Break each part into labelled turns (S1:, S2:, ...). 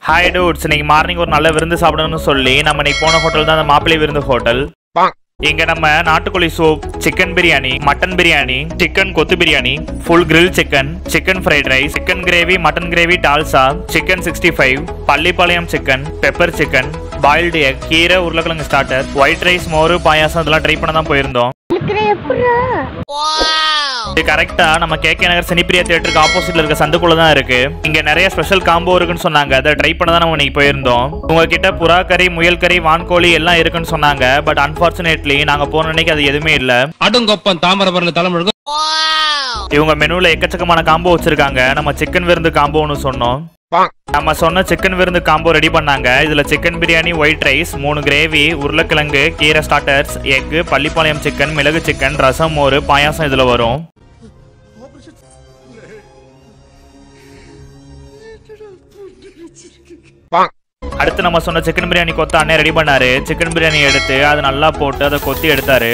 S1: hi dudes இன்னைக்கு morning ஒரு நல்ல விருந்து சாப்பிடணும்னு சொல்லி நம்ம இன்னைக்கு போன ஹோட்டல் தான் அந்த மாப்பிள்ளை விருந்து ஹோட்டல் இங்க நம்ம நாட்டுக்கோழி soup chicken biryani mutton biryani chicken கொத்து biryani full grill chicken chicken fried rice chicken gravy mutton gravy dalcha chicken sixty five Pallipalayam chicken pepper chicken boiled egg கீரை உருளைக்கிழங்கு ஸ்டார்டர் ஒயிட் ரைஸ் மோரு பாயாசம் இதெல்லாம் ட்ரை பண்ண தான் போயிருந்தோம் இது கரெக்டா நம்ம கே கே நகர் சினிப்பிரியா தியேட்டருக்கு ஆப்போசிட்ல இருக்க சந்துக்குள்ள தான் இருக்கு இங்க நிறைய ஸ்பெஷல் காம்போ இருக்குன்னு சொன்னாங்க அதை ட்ரை பண்ண தான் நம்ம இன்னைக்கு போயிருந்தோம் உங்ககிட்ட புறா கறி முயல் கறி வான்கோழி எல்லாம் இருக்குன்னு சொன்னாங்க பட் அன்பார்ச்சுனேட்லி நாங்க போன அன்னைக்கு அது எதுவுமே இல்ல
S2: அடுங்கொப்பம் தாமிரபரணி தலைமுழுக்கு
S1: இவங்க மெனுல எக்கச்சக்கமான காம்போ வச்சிருக்காங்க நம்ம சிக்கன் விருந்து காம்போன்னு சொன்னோம் நம்ம சொன்ன சிக்கன் விருந்து காம்போ ரெடி பண்ணாங்க இதுல சிக்கன் பிரியாணி ஒயிட் ரைஸ் மூணு கிரேவி உருளைக்கிழங்கு கீரை ஸ்டார்டர்ஸ் எக்கு பள்ளிப்பாளையம் சிக்கன் மிளகு சிக்கன் ரசம் மோர் பாயாசம் இதுல வரும் அடுத்து நம்ம சொன்ன சிக்கன் பிரியாணி கொத்த அண்ணே ரெடி பண்ணாரு சிக்கன் பிரியாணி எடுத்து அதை நல்லா போட்டு அதை கொத்தி எடுத்தாரு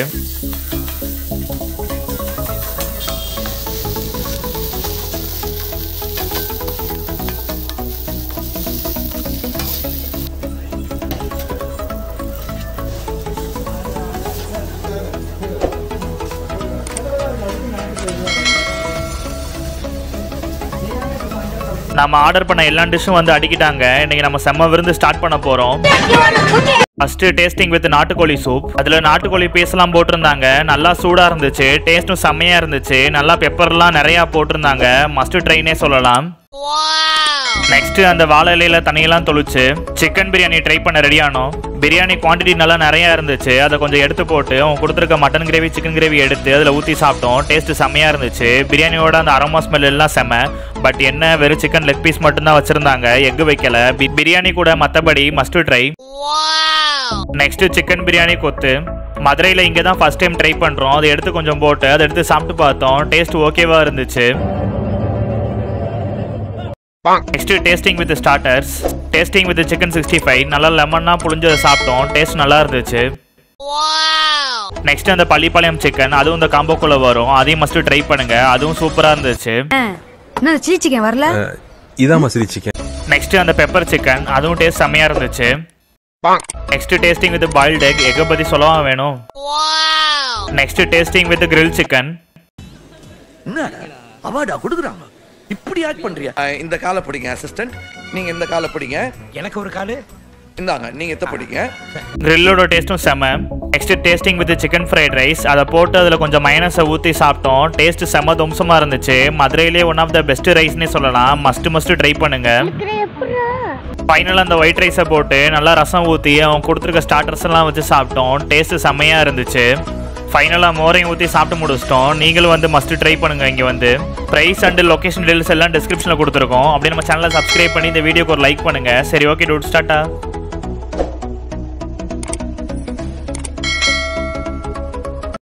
S1: நம்ம ஆர்டர் பண்ண எல்லா டிஷ்ஷும் வந்து அடிக்கிட்டாங்க இன்னைக்கு நம்ம செம்ம விருந்து ஸ்டார்ட் பண்ண போறோம் ஃபர்ஸ்ட் டேஸ்டிங் வித் நாட்டுக்கோழி சூப் அதுல நாட்டுக்கோழி பீஸ்லாம் போட்டிருந்தாங்க நல்லா சூடா இருந்துச்சு டேஸ்ட்டும் செம்மையா இருந்துச்சு நல்லா பெப்பர்லாம் நிறைய போட்டிருந்தாங்க மஸ்ட் ட்ரைனே சொல்லலாம் நெக்ஸ்ட் அந்த வாழை இலையில தண்ணியெல்லாம் தொளிச்சு சிக்கன் பிரியாணி ட்ரை பண்ண ரெடி ஆனோம் பிரியாணி குவாண்டிட்டி நல்லா நிறைய இருந்துச்சு அதை கொஞ்சம் எடுத்து போட்டு அவங்க கொடுத்துருக்க மட்டன் கிரேவி சிக்கன் கிரேவி எடுத்து அதில் ஊற்றி சாப்பிட்டோம் டேஸ்ட் செம்மையா இருந்துச்சு பிரியாணியோட அந்த அரோமா ஸ்மெல் எல்லாம் செம்ம பட் என்ன வெறும் சிக்கன் லெக் பீஸ் மட்டும்தான் வச்சிருந்தாங்க எக் வைக்கல பி- பிரியாணி கூட மற்றபடி must try next chicken biryani கொத்து மதுரையில் இங்கே தான் ஃபர்ஸ்ட் டைம் ட்ரை பண்ணுறோம் அதை எடுத்து கொஞ்சம் போட்டு அதை எடுத்து சாப்பிட்டு பார்த்தோம் டேஸ்ட் ஓகேவா இருந்துச்சு next tasting with starters tasting with chicken sixty five நல்லா லெமன்னா புளிஞ்சதை சாப்பிட்டோம் டேஸ்ட் நல்லா இருந்துச்சு நெக்ஸ்ட் அந்த பள்ளிப்பாளையம் சிக்கன் அதுவும் இந்த காம்போக்குள்ள வரும் அதையும் மஸ்ட் ட்ரை பண்ணுங்க அதுவும் சூப்பரா இருந்துச்சு
S3: என்ன சீச்சிக்கன் வரல
S4: இதாம்மா சிரிச்சிக்கேன்
S1: நெக்ஸ்ட் அந்த பெப்பர் சிக்கன் அதுவும் டேஸ்ட் செம்மையா இருந்துச்சு next tasting with boiled egg எக்கை பத்தி சொல்லவா வேணும் next tasting with grill chicken
S5: அவார்டா கொடுக்குறாங்க இப்படி ஆக்ட் பண்றியா அஹ், இந்த காலை பிடிங்க அசிஸ்டன்ட் நீங்க இந்த காலை பிடிங்க
S2: எனக்கு ஒரு காலு
S5: இந்தாங்க நீங்க எத்த பிடிங்க
S1: கிரில்லோட டேஸ்ட்டும் செம next tasting with chicken fried rice அதை போட்டு அதில் கொஞ்சம் மைனஸை ஊற்றி சாப்பிட்டோம் டேஸ்ட் செம தும்சமாக இருந்துச்சு மதுரையிலே ஒன் ஆஃப் த பெஸ்ட் ரைஸ்னே சொல்லலாம் மஸ்ட் மஸ்ட் ட்ரை பண்ணுங்க ஃபைனலாக அந்த ஒயிட் ரைஸை போட்டு நல்லா ரசம் ஊற்றி அவங்க கொடுத்துருக்க ஸ்டார்டர்ஸ் எல்லாம் வச்சு சாப்பிட்டோம் டேஸ்ட் செம்மையாக இருந்துச்சு ஃபைனலாக மோரையும் ஊற்றி சாப்பிட்டு முடிச்சிட்டோம் நீங்களும் வந்து மஸ்ட் ட்ரை பண்ணுங்க இங்கே வந்து ப்ரைஸ் அண்ட் லொகேஷன் டீல்ஸ் எல்லாம் டிஸ்கிரிப்ஷனில் கொடுத்துருக்கோம் அப்படியே நம்ம சேனலை சப்ஸ்கிரைப் பண்ணி இந்த வீடியோக்கு ஒரு லைக் பண்ணுங்க சரி ஓகே டூட் ஸ்டார்ட்டா